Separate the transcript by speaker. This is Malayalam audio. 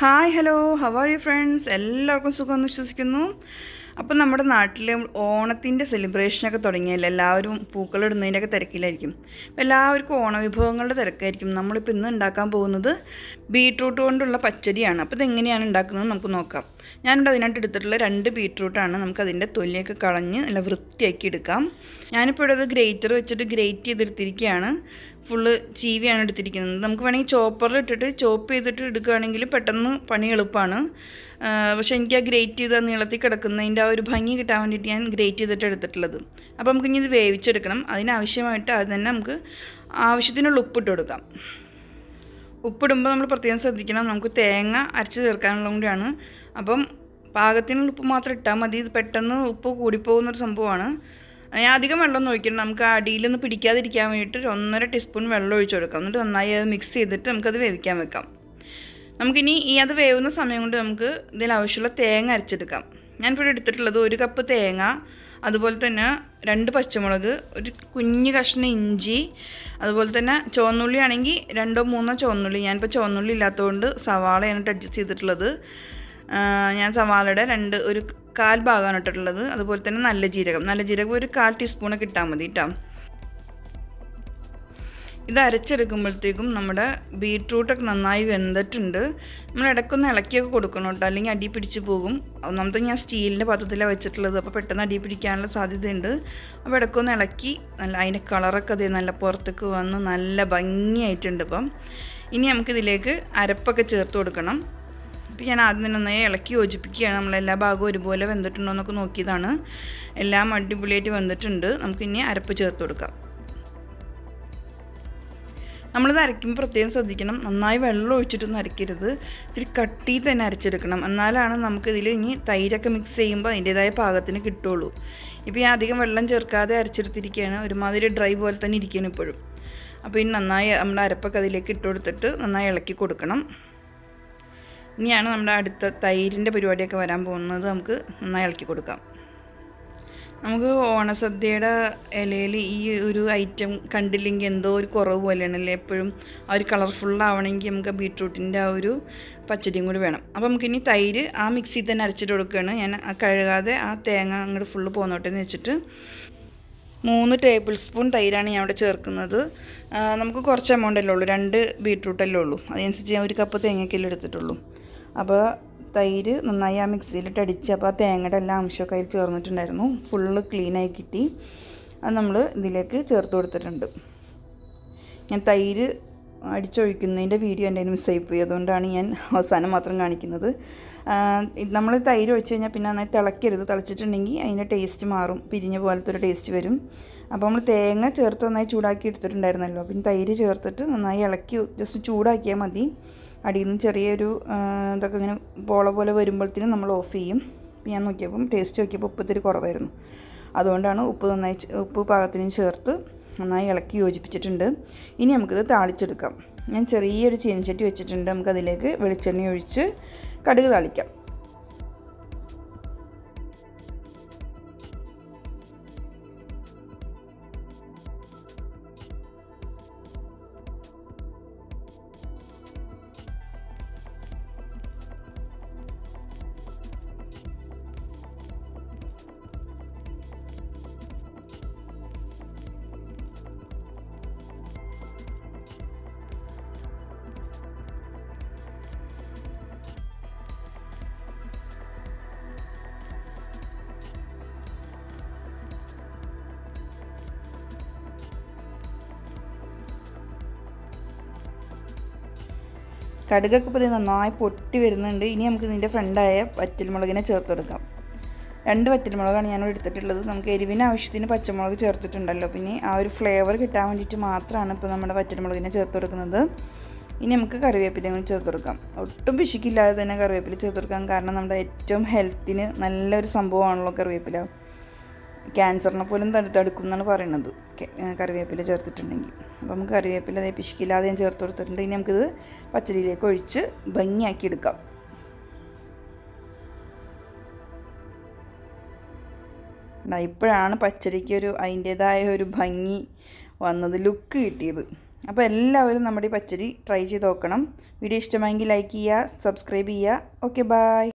Speaker 1: hi hello how are you friends എല്ലാവർക്കും സുഖമെന്ന് വിശ്വസിക്കുന്നു അപ്പം നമ്മുടെ നാട്ടിൽ ഓണത്തിൻ്റെ സെലിബ്രേഷനൊക്കെ തുടങ്ങിയല്ലോ എല്ലാവരും പൂക്കളിടുന്നതിൻ്റെയൊക്കെ തിരക്കിലായിരിക്കും അപ്പോൾ എല്ലാവർക്കും ഓണവിഭവങ്ങളുടെ തിരക്കായിരിക്കും നമ്മളിപ്പോൾ ഇന്ന് ഉണ്ടാക്കാൻ പോകുന്നത് ബീട്രൂട്ട് കൊണ്ടുള്ള പച്ചടിയാണ് അപ്പോൾ ഇതെങ്ങനെയാണ് ഉണ്ടാക്കുന്നത് നമുക്ക് നോക്കാം ഞാനിവിടെ അതിനായിട്ട് എടുത്തിട്ടുള്ള രണ്ട് ബീട്രൂട്ടാണ് നമുക്ക് അതിൻ്റെ തൊലിയൊക്കെ കളഞ്ഞ് നല്ല വൃത്തിയാക്കി എടുക്കാം ഞാനിപ്പോൾ ഇവിടെ അത് ഗ്രേറ്റർ വെച്ചിട്ട് ഗ്രേറ്റ് ചെയ്തെടുത്തിരിക്കുകയാണ് ഫുള്ള് ചീവിയാണ് എടുത്തിരിക്കുന്നത് നമുക്ക് വേണമെങ്കിൽ ചോപ്പറിൽ ഇട്ടിട്ട് ചോപ്പ് ചെയ്തിട്ട് എടുക്കുകയാണെങ്കിൽ പെട്ടെന്ന് പണി എളുപ്പമാണ് ആ, പക്ഷേ എനിക്ക് ആ ഗ്രേറ്റ് ചെയ്ത് ആ നീളത്തിൽ കിടക്കുന്നതിൻ്റെ ആ ഒരു ഭംഗി കിട്ടാൻ വേണ്ടിയിട്ട് ഞാൻ ഗ്രേറ്റ് ചെയ്തിട്ട് എടുത്തിട്ടുള്ളത് അപ്പോൾ നമുക്ക് ഇനി ഇത് വേവിച്ചെടുക്കണം അതിനാവശ്യമായിട്ട് അത് തന്നെ നമുക്ക് ആവശ്യത്തിനുള്ള ഉപ്പിട്ട് കൊടുക്കാം ഉപ്പിടുമ്പോൾ നമ്മൾ പ്രത്യേകം ശ്രദ്ധിക്കണം നമുക്ക് തേങ്ങ അരച്ച് ചേർക്കാനുള്ളത് കൂടിയാണ് അപ്പം പാകത്തിനുള്ള ഉപ്പ് മാത്രം ഇട്ടാൽ മതി ഇത് പെട്ടെന്ന് ഉപ്പ് കൂടിപ്പോകുന്നൊരു സംഭവമാണ് ഞാൻ അധികം വെള്ളം ഒഴിക്കണം നമുക്ക് അടിയിൽ നിന്ന് പിടിക്കാതിരിക്കാൻ വേണ്ടിയിട്ട് ഒരു ഒന്നര ടീസ്പൂൺ വെള്ളം ഒഴിച്ച് കൊടുക്കാം എന്നിട്ട് നന്നായി അത് മിക്സ് ചെയ്തിട്ട് നമുക്കത് വേവിക്കാൻ വെക്കാം നമുക്കിനി ഈ അത് വേവുന്ന സമയം കൊണ്ട് നമുക്ക് ഇതിൽ ആവശ്യമുള്ള തേങ്ങ അരച്ചെടുക്കാം ഞാനിപ്പോൾ ഇവിടെ എടുത്തിട്ടുള്ളത് ഒരു കപ്പ് തേങ്ങ അതുപോലെ തന്നെ രണ്ട് പച്ചമുളക് ഒരു കുഞ്ഞ് കഷ്ണം ഇഞ്ചി അതുപോലെ തന്നെ ചുവന്നുള്ളി ആണെങ്കിൽ രണ്ടോ മൂന്നോ ചുവന്നുള്ളി ഞാനിപ്പോൾ ചുവന്നുള്ളി ഇല്ലാത്തതുകൊണ്ട് സവാളയാണ് അഡ്ജസ്റ്റ് ചെയ്തിട്ടുള്ളത് ആ, ഞാൻ സവാളയുടെ രണ്ട് ഒരു കാൽ ഭാഗമാണ് ഇട്ടിട്ടുള്ളത് അതുപോലെ തന്നെ നല്ല ജീരകം നല്ല ജീരകം ഒരു കാൽ ടീസ്പൂണൊക്കെ ഇട്ടാൽ മതി കേട്ടോ ഇത് അരച്ചെടുക്കുമ്പോഴത്തേക്കും നമ്മുടെ ബീട്രൂട്ടൊക്കെ നന്നായി വെന്തിട്ടുണ്ട് നമ്മൾ ഇടയ്ക്കൊന്ന് ഇളക്കിയൊക്കെ കൊടുക്കണം കേട്ടോ അല്ലെങ്കിൽ അടി പിടിച്ച് പോകും ഒന്നാമത്തെ ഞാൻ സ്റ്റീലിൻ്റെ പാത്രത്തിലാണ് വെച്ചിട്ടുള്ളത് അപ്പോൾ പെട്ടെന്ന് അടി പിടിക്കാനുള്ള സാധ്യതയുണ്ട് അപ്പോൾ ഇടയ്ക്കൊന്ന് ഇളക്കി നല്ല അതിൻ്റെ കളറൊക്കെ അതേ നല്ല പുറത്തേക്ക് വന്ന് നല്ല ഭംഗിയായിട്ടുണ്ട് ഇപ്പം ഇനി നമുക്കിതിലേക്ക് അരപ്പൊക്കെ ചേർത്ത് കൊടുക്കണം അപ്പോൾ ഞാൻ ആദ്യം തന്നെ നന്നായി ഇളക്കി യോജിപ്പിക്കുകയാണ് നമ്മളെല്ലാ ഭാഗവും ഒരുപോലെ വെന്തിട്ടുണ്ടോ എന്നൊക്കെ നോക്കിയതാണ് എല്ലാം അടിപൊളിയായിട്ട് വെന്തിട്ടുണ്ട് നമുക്കിനി അരപ്പ് ചേർത്ത് കൊടുക്കാം നമ്മളിത് അരയ്ക്കുമ്പോൾ പ്രത്യേകം ശ്രദ്ധിക്കണം നന്നായി വെള്ളം ഒഴിച്ചിട്ടൊന്നും അരയ്ക്കരുത് ഇത്തിരി കട്ടി തന്നെ അരച്ചെടുക്കണം എന്നാലാണ് നമുക്കിതിൽ ഇനി തൈരൊക്കെ മിക്സ് ചെയ്യുമ്പോൾ അതിൻ്റേതായ പാകത്തിന് കിട്ടുള്ളൂ ഇപ്പോൾ ഞാൻ അധികം വെള്ളം ചേർക്കാതെ അരച്ചെടുത്തിരിക്കുകയാണ് ഒരുമാതിരി ഡ്രൈ പോലെ തന്നെ ഇരിക്കുകയാണ് ഇപ്പോഴും അപ്പോൾ ഇനി നന്നായി നമ്മുടെ അരപ്പൊക്കെ അതിലേക്ക് ഇട്ട് കൊടുത്തിട്ട് നന്നായി ഇളക്കി കൊടുക്കണം ഇനിയാണ് നമ്മുടെ അടുത്ത തൈരിൻ്റെ പരിപാടിയൊക്കെ വരാൻ പോകുന്നത് നമുക്ക് നന്നായി ഇളക്കി കൊടുക്കാം നമുക്ക് ഓണസദ്യയുടെ ഇലയിൽ ഈ ഒരു ഐറ്റം കണ്ടില്ലെങ്കിൽ എന്തോ ഒരു കുറവ് പോലെയാണല്ലേ എപ്പോഴും ആ ഒരു കളർഫുള്ളാവണമെങ്കിൽ നമുക്ക് ബീട്രൂട്ടിൻ്റെ ആ ഒരു പച്ചടിയും കൂടി വേണം അപ്പോൾ നമുക്കിനി തൈര് ആ മിക്സിയിൽ തന്നെ അരച്ചിട്ട് കൊടുക്കുകയാണ് ഞാൻ ആ കഴുകാതെ ആ തേങ്ങ അങ്ങോട്ട് ഫുള്ള് പോന്നോട്ടെ എന്ന് വെച്ചിട്ട് മൂന്ന് ടേബിൾ സ്പൂൺ തൈരാണ് ഞാൻ ഇവിടെ ചേർക്കുന്നത് ആ, നമുക്ക് കുറച്ച് എമൗണ്ടല്ലേ ഉള്ളൂ രണ്ട് ബീട്രൂട്ടല്ലേ ഉള്ളൂ അതനുസരിച്ച് ഞാൻ ഒരു കപ്പ് തേങ്ങയ്ക്കല്ലേ എടുത്തിട്ടുള്ളൂ അപ്പോൾ തൈര് നന്നായി ആ മിക്സിയിലിട്ട് അടിച്ച് അപ്പോൾ ആ തേങ്ങയുടെ എല്ലാ അംശമൊക്കെ അതിൽ ചേർന്നിട്ടുണ്ടായിരുന്നു ഫുള്ള് ക്ലീനായി കിട്ടി അത് നമ്മൾ ഇതിലേക്ക് ചേർത്ത് കൊടുത്തിട്ടുണ്ട് ഞാൻ തൈര് അടിച്ചൊഴിക്കുന്നതിൻ്റെ വീഡിയോ എൻ്റെ കയ്യിൽ മിസ്സായി പോയി അതുകൊണ്ടാണ് ഞാൻ അവസാനം മാത്രം കാണിക്കുന്നത് നമ്മൾ തൈര് ഒഴിച്ച് കഴിഞ്ഞാൽ പിന്നെ നന്നായി തിളക്കരുത് തിളച്ചിട്ടുണ്ടെങ്കിൽ അതിൻ്റെ ടേസ്റ്റ് മാറും പിരിഞ്ഞ പോലത്തെ ഒരു ടേസ്റ്റ് വരും അപ്പോൾ നമ്മൾ തേങ്ങ ചേർത്ത് നന്നായി ചൂടാക്കി എടുത്തിട്ടുണ്ടായിരുന്നല്ലോ പിന്നെ തൈര് ചേർത്തിട്ട് നന്നായി ഇളക്കി ജസ്റ്റ് ചൂടാക്കിയാൽ മതി അടിയിൽ നിന്ന് ചെറിയൊരു ആ, ഇതൊക്കെ ഇങ്ങനെ പോള പോലെ വരുമ്പോഴത്തേനും നമ്മൾ ഓഫ് ചെയ്യും അപ്പോൾ ഞാൻ നോക്കിയപ്പം ടേസ്റ്റ് നോക്കിയപ്പോൾ ഉപ്പ് ഇത്തിരി കുറവായിരുന്നു അതുകൊണ്ടാണ് ഉപ്പ് നന്നായി ചേ- ഉപ്പ് പാകത്തിന് ചേർത്ത് നന്നായി ഇളക്കി യോജിപ്പിച്ചിട്ടുണ്ട് ഇനി നമുക്കിത് താളിച്ചെടുക്കാം ഞാൻ ചെറിയൊരു ചീനച്ചട്ടി വെച്ചിട്ടുണ്ട് നമുക്കതിലേക്ക് വെളിച്ചെണ്ണ ഒഴിച്ച് കടുക് താളിക്കാം കടുകൊക്കെ ഇപ്പോൾ ഇത് നന്നായി പൊട്ടി വരുന്നുണ്ട് ഇനി നമുക്ക് ഇതിൻ്റെ ഫ്രണ്ടായ വറ്റൽമുളകിനെ ചേർത്ത് കൊടുക്കാം രണ്ട് വറ്റൽമുളകാണ് ഞാൻ ഇവിടെ എടുത്തിട്ടുള്ളത് നമുക്ക് എരിവിന് ആവശ്യത്തിന് പച്ചമുളക് ചേർത്തിട്ടുണ്ടല്ലോ പിന്നെ ആ ഒരു ഫ്ലേവർ കിട്ടാൻ വേണ്ടിയിട്ട് മാത്രമാണ് ഇപ്പോൾ നമ്മുടെ വറ്റൽമുളകിനെ ചേർത്ത് കൊടുക്കുന്നത് ഇനി നമുക്ക് കറിവേപ്പിലയും കൂടി ചേർത്ത് കൊടുക്കാം ഒട്ടും പിശുക്കില്ലാതെ തന്നെ കറിവേപ്പില ചേർത്ത് കൊടുക്കാം കാരണം നമ്മുടെ ഏറ്റവും ഹെൽത്തിന് നല്ലൊരു സംഭവമാണല്ലോ കറിവേപ്പില ക്യാൻസറിനെ പോലും തടു തടുക്കും എന്നാണ് പറയുന്നത് കെ- ഏ, കറിവേപ്പില ചേർത്തിട്ടുണ്ടെങ്കിൽ അപ്പോൾ നമുക്ക് കറിവേപ്പില അതേ പിശുക്കില്ലാതെ ഞാൻ ചേർത്ത് കൊടുത്തിട്ടുണ്ട് ഇനി നമുക്കിത് പച്ചടിയിലേക്ക് ഒഴിച്ച് ഭംഗിയാക്കി എടുക്കാം ദാ ഇപ്പോഴാണ് പച്ചടിക്ക് ഒരു അതിൻ്റേതായ ഒരു ഭംഗി വന്നത് ലുക്ക് കിട്ടിയത് അപ്പോൾ എല്ലാവരും നമ്മുടെ ഈ പച്ചടി ട്രൈ ചെയ്ത് നോക്കണം വീഡിയോ ഇഷ്ടമായെങ്കിൽ ലൈക്ക് ചെയ്യുക സബ്സ്ക്രൈബ് ചെയ്യുക ഓക്കെ ബായ്